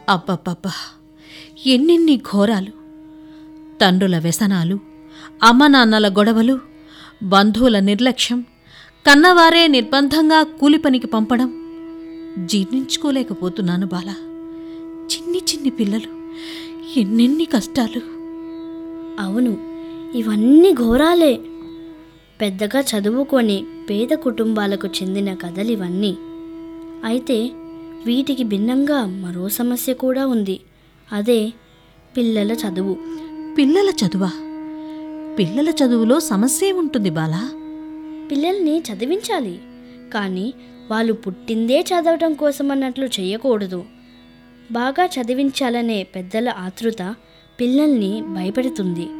అబ్బబ్బబ్బా ఎన్నెన్ని ఘోరాలు తండ్రుల వ్యసనాలు అమ్మనాన్నల గొడవలు బంధువుల నిర్లక్ష్యం కన్నవారే నిర్బంధంగా కూలి పనికి పంపడం జీర్ణించుకోలేకపోతున్నాను బాల చిన్ని చిన్ని పిల్లలు ఎన్నెన్ని కష్టాలు అవును ఇవన్నీ ఘోరాలే పెద్దగా చదువుకొని పేద కుటుంబాలకు చెందిన కథలు ఇవన్నీ అయితే వీటికి భిన్నంగా మరో సమస్య కూడా ఉంది అదే పిల్లల చదువు పిల్లల చదువా పిల్లల చదువులో సమస్య ఉంటుంది బాలా పిల్లల్ని చదివించాలి కానీ వాళ్ళు పుట్టిందే చదవటం కోసం అన్నట్లు చేయకూడదు బాగా చదివించాలనే పెద్దల ఆతృత పిల్లల్ని భయపెడుతుంది